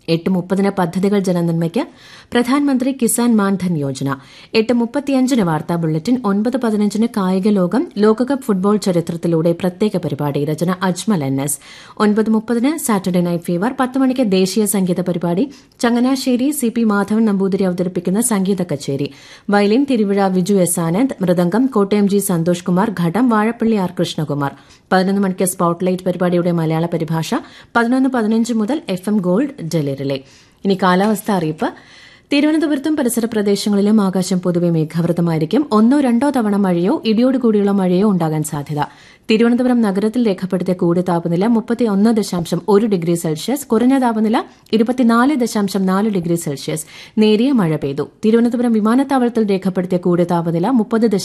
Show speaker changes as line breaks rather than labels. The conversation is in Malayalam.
എട്ട് മുപ്പതിന് പദ്ധതികൾ ജനനന്മയ്ക്ക് പ്രധാനമന്ത്രി കിസാൻ മാൻധൻ യോജന എട്ട് മുപ്പത്തിയഞ്ചിന് വാർത്താ ബുള്ളറ്റിൻ ഒൻപത് പതിനഞ്ചിന് കായിക ലോകം ലോകകപ്പ് ഫുട്ബോൾ ചരിത്രത്തിലൂടെ പ്രത്യേക പരിപാടി രചന അജ്മൽ എൻ എസ് ഒൻപത് മുപ്പതിന് സാറ്റർഡേ നൈറ്റ് ഫീവർ പത്ത് മണിക്ക് ദേശീയ സംഗീത പരിപാടി ചങ്ങനാശ്ശേരി സി പി മാധവൻ നമ്പൂതിരി അവതരിപ്പിക്കുന്ന സംഗീത കച്ചേരി വയലിൻ തിരുവിഴ വിജു എസ് ആനന്ദ് മൃദംഗം കോട്ടയം ജി സന്തോഷ് കുമാർ ഘടം വാഴപ്പള്ളി ആർ കൃഷ്ണകുമാർ പതിനൊന്ന് മണിക്ക് സ്പോട്ട്ലൈറ്റ് പരിപാടിയുടെ മലയാള പരിഭാഷ പതിനൊന്ന് പതിനഞ്ച് മുതൽ എഫ് എം ഗോൾഡ് ഡൽഹിയിലെ ഇനി കാലാവസ്ഥ അറിയിപ്പ് തിരുവനന്തപുരത്തും പരിസര പ്രദേശങ്ങളിലും ആകാശം പൊതുവെ മേഘാവൃതമായിരിക്കും ഒന്നോ രണ്ടോ തവണ മഴയോ ഇടിയോടുകൂടിയുള്ള മഴയോ ഉണ്ടാകാൻ സാധ്യത തിരുവനന്തപുരം നഗരത്തിൽ രേഖപ്പെടുത്തിയ കൂടിയ താപനില മുപ്പത്തിയൊന്ന് ദശാംശം ഒരു ഡിഗ്രി സെൽഷ്യസ് കുറഞ്ഞ താപനില ഇരുപത്തിനാല് ദശാംശം നാല് ഡിഗ്രി സെൽഷ്യസ് നേരിയ മഴ പെയ്തു തിരുവനന്തപുരം വിമാനത്താവളത്തിൽ രേഖപ്പെടുത്തിയ കൂടിയ താപനില മുപ്പത്